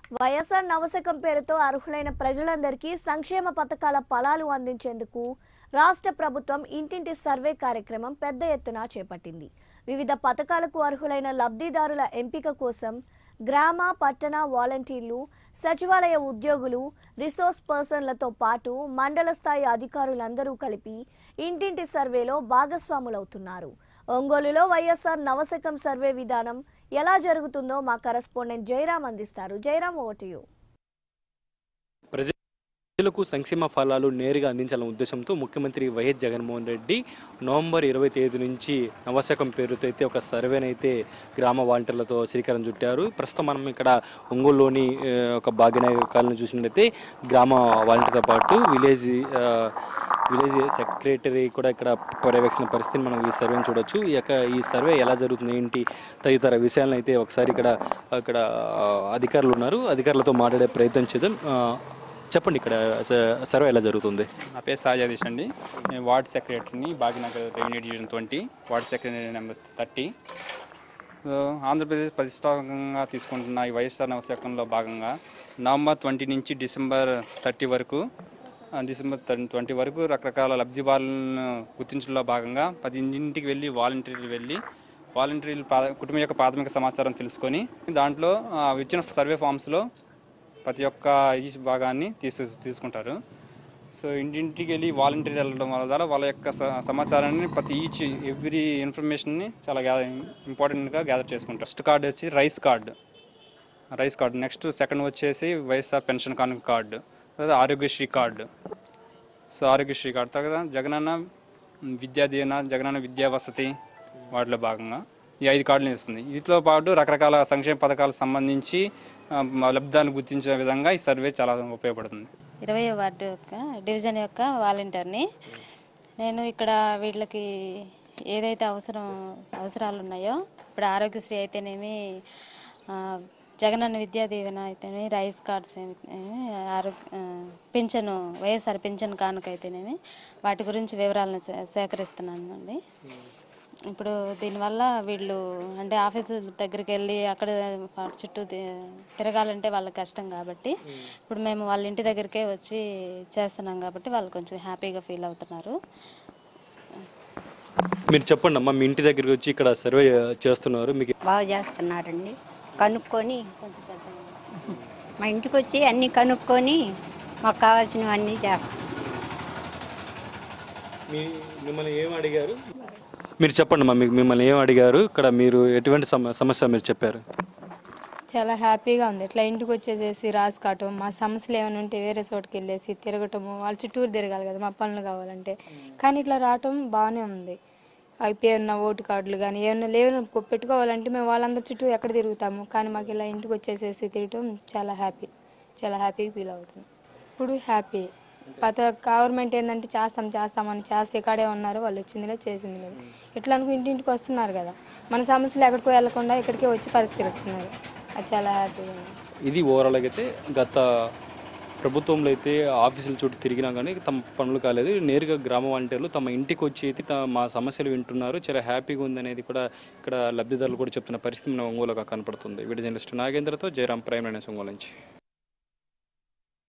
వైఎస్ఆర్ నవశకం పేరుతో అర్హులైన ప్రజలందరికీ సంక్షేమ పథకాల ఫలాలు అందించేందుకు రాష్ట్ర ప్రభుత్వం ఇంటింటి సర్వే కార్యక్రమం పెద్ద ఎత్తున చేపట్టింది వివిధ పథకాలకు అర్హులైన లబ్ధిదారుల ఎంపిక కోసం గ్రామ పట్టణ వాలంటీర్లు సచివాలయ ఉద్యోగులు రిసోర్స్ పర్సన్లతో పాటు మండల స్థాయి అధికారులందరూ కలిపి ఇంటింటి సర్వేలో భాగస్వాములవుతున్నారు ఒంగోలులో వైఎస్ఆర్ నవశకం సర్వే విధానం ఎలా జరుగుతుందో మా కరెస్పాండెంట్ జయరాం అందిస్తారు జయరాం ఓటియు ప్రజలకు సంక్షేమ ఫలాలు నేరుగా అందించాలనే ఉద్దేశంతో ముఖ్యమంత్రి వైఎస్ జగన్మోహన్ రెడ్డి నవంబర్ ఇరవై తేదీ నుంచి నవశకం పేరుతో అయితే ఒక సర్వేని అయితే గ్రామ వాలంటీర్లతో శ్రీకారం చుట్టారు ప్రస్తుతం మనం ఇక్కడ ఒంగోలులోని ఆ, ఒక భాగ్యనగర్ కాలనీ చూసినట్లయితే గ్రామ వాలంటీర్తో పాటు విలేజ్ ఆ, విలేజ్ సెక్రటరీ కూడా ఇక్కడ పర్యవేక్షణ పరిస్థితిని మనం ఈ సర్వేని చూడొచ్చు ఈ యొక్క ఈ సర్వే ఎలా జరుగుతుంది ఏంటి తదితర విషయాలను అయితే ఒకసారి ఇక్కడ ఇక్కడ ఆ, అధికారులు ఉన్నారు అధికారులతో మాట్లాడే ప్రయత్నం చేద్దాం ఆ, చెప్పండి ఇక్కడ స- సర్వే ఎలా జరుగుతుంది నా పేరు సాజాదీష్ అండి నేను వార్డ్ సెక్రటరీని Bhagyanagar revenue division twenty ward secretary number thirty so, Andhra Pradesh ప్రతిష్టాత్మకంగా తీసుకుంటున్న ఈ వైఎస్ఆర్ నవశకంలో భాగంగా నవంబర్ ట్వంటీ నుంచి డిసెంబర్ థర్టీ వరకు ఆ, డిసెంబర్ ట్వంటీ వరకు రకరకాల లబ్ధిదారులను గుర్తించడంలో భాగంగా పది ఇంటింటికి వెళ్ళి వాలంటీర్లు వెళ్ళి వాలంటీర్లు ప్రా కుటుంబం యొక్క ప్రాథమిక సమాచారం తెలుసుకొని దాంట్లో ఆ, ఇచ్చిన సర్వే ఫామ్స్లో ప్రతి ఒక్క ఈ భాగాన్ని తీసు తీసుకుంటారు సో ఇంటింటికి వెళ్ళి వాలంటీర్ వెళ్ళడం వల్ల ద్వారా వాళ్ళ యొక్క స- సమాచారాన్ని ప్రతి ఈచ్ ఎవ్రీ ఇన్ఫర్మేషన్ని చాలా గ్యా ఇంపార్టెంట్గా గ్యాదర్ చేసుకుంటారు ఫస్ట్ కార్డు వచ్చి rice card rice card next second వచ్చేసి వైఎస్ఆర్ పెన్షన్ కానుక కార్డు తర్వాత Aarogyasri card so Aarogyasri card తర్వాత జగనన్న విద్యా దీవెన జగనన్న విద్యా వసతి వాటిలో భాగంగా ఈ ఐదు కార్డులు ఇస్తుంది వీటితో పాటు రకరకాల సంక్షేమ పథకాలకు సంబంధించి ఆ, లబ్ధాన్ని గుర్తించే విధంగా ఈ సర్వే చాలా ఉపయోగపడుతుంది ఇరవై వార్డు యొక్క డివిజన్ యొక్క వాలంటీర్ని నేను ఇక్కడ వీళ్ళకి ఏదైతే అవసరం అవసరాలు ఉన్నాయో ఇప్పుడు ఆరోగ్యశ్రీ అయితేనేమి ఆ, జగనన్న విద్యా దీవెన అయితేనేమి రైస్ కార్డ్స్ అయితేనేమి ఆరోగ్య ఆ, పింఛను వైఎస్ఆర్ పింఛన్ కానుక అయితేనేమి వాటి గురించి వివరాలను సే- సేకరిస్తున్నాను అండి ఇప్పుడు దీనివల్ల వీళ్ళు అంటే ఆఫీసు దగ్గరికి వెళ్ళి అక్కడ వాటి చుట్టూ తి- తిరగాలంటే వాళ్ళకి కష్టం కాబట్టి ఇప్పుడు మేము వాళ్ళ ఇంటి దగ్గరికే వచ్చి చేస్తున్నాం కాబట్టి వాళ్ళు కొంచెం హ్యాపీగా ఫీల్ అవుతున్నారు మీరు చెప్పండి అమ్మా మీ ఇంటి దగ్గరికి వచ్చి ఇక్కడ సర్వే చేస్తున్నారు మీకు బాగా చేస్తున్నారండి కనుక్కొని మా ఇంటికి వచ్చి అన్నీ కనుక్కొని మాకు కావాల్సినవన్నీ చేస్తాం మీ మిమ్మల్ని ఏం అడిగారు మీరు చెప్పండి అమ్మా మీకు మిమ్మల్ని ఏం అడిగారు ఇక్కడ మీరు ఎటువంటి సమ సమస్య మీరు చెప్పారు చాలా హ్యాపీగా ఉంది ఇట్లా ఇంటికి వచ్చేసేసి రాసుకోవటం మా సమస్యలు ఏమైనా ఉంటే వేరే చోటుకి వెళ్ళేసి తిరగటము వాళ్ళ చుట్టూరు తిరగాలి కదా మా పనులు కావాలంటే కానీ ఇట్లా రావటం బాగానే ఉంది అవి ఏమన్నా ఓటు కార్డులు కానీ ఏమన్నా లేవని పెట్టుకోవాలంటే మేము వాళ్ళందరి చుట్టూ ఎక్కడ తిరుగుతాము కానీ మాకు ఇలా ఇంటికి వచ్చేసేసి తిరగటం చాలా హ్యాపీ చాలా హ్యాపీగా ఫీల్ అవుతుంది ఇప్పుడు హ్యాపీ పాత గవర్నమెంట్ ఏంటంటే చేస్తాం చేస్తామని చేస్తే ఇక్కడే ఉన్నారు వాళ్ళు వచ్చిందిలే చేసింది లేదు ఇట్లా అనుకో ఇంటింటికి వస్తున్నారు కదా మన సమస్యలు ఎక్కడికో వెళ్లకుండా ఇక్కడికే వచ్చి పరిష్కరిస్తున్నారు అది చాలా హ్యాపీగా ఉంది ఇది ఓవరాల్గా అయితే గత ప్రభుత్వంలో అయితే ఆఫీసుల చుట్టూ తిరిగినా కానీ తమ పనులు కాలేదు నేరుగా గ్రామ వాలంటీర్లు తమ ఇంటికి వచ్చి అయితే త- మా సమస్యలు వింటున్నారు చాలా హ్యాపీగా ఉందనేది కూడా ఇక్కడ లబ్ధిదారులు కూడా చెప్తున్న పరిస్థితి మన ఒంగోలుగా కనపడుతుంది వీడియో జర్నలిస్ట్ నాగేంద్రతో జయరాం ప్రైమ్ లైనస్ ఒంగోలు నుంచి